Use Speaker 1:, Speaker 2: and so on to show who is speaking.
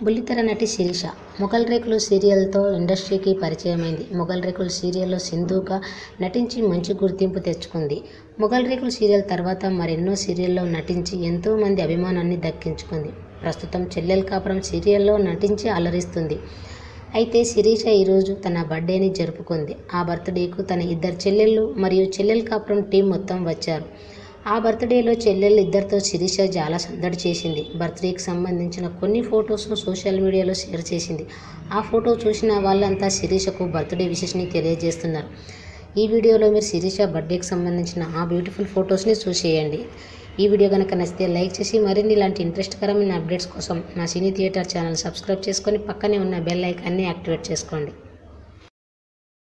Speaker 1: బుల్లితెర నటి శిరీష మొగల్ రేకులు సీరియల్తో ఇండస్ట్రీకి పరిచయమైంది మొగల్ రేకులు సీరియల్లో సింధుగా నటించి మంచి గుర్తింపు తెచ్చుకుంది మొగల్ రేకులు సీరియల్ తర్వాత మరెన్నో సీరియల్లో నటించి ఎంతో మంది అభిమానాన్ని దక్కించుకుంది ప్రస్తుతం చెల్లెల్ కాపురం సీరియల్లో నటించి అలరిస్తుంది అయితే శిరీష ఈరోజు తన బర్త్డేని జరుపుకుంది ఆ బర్త్డేకు తన ఇద్దరు చెల్లెళ్ళు మరియు చెల్లెల్ కాపురం టీం మొత్తం వచ్చారు ఆ బర్త్డేలో చెల్లెళ్ళు ఇద్దరితో శిరీష చాలా సందడి చేసింది బర్త్డేకి సంబంధించిన కొన్ని ఫొటోస్ సోషల్ మీడియాలో షేర్ చేసింది ఆ ఫోటో చూసిన వాళ్ళంతా శిరీషకు బర్త్డే విషెస్ని తెలియజేస్తున్నారు ఈ వీడియోలో మీరు శిరీష బర్త్డేకి సంబంధించిన ఆ బ్యూటిఫుల్ ఫొటోస్ని చూసేయండి ఈ వీడియో కనుక నచ్చితే లైక్ చేసి మరిన్ని ఇలాంటి ఇంట్రెస్ట్కరమైన అప్డేట్స్ కోసం నా సినీ థియేటర్ ఛానల్ సబ్స్క్రైబ్ చేసుకొని పక్కనే ఉన్న బెల్ ఐకాన్ని యాక్టివేట్ చేసుకోండి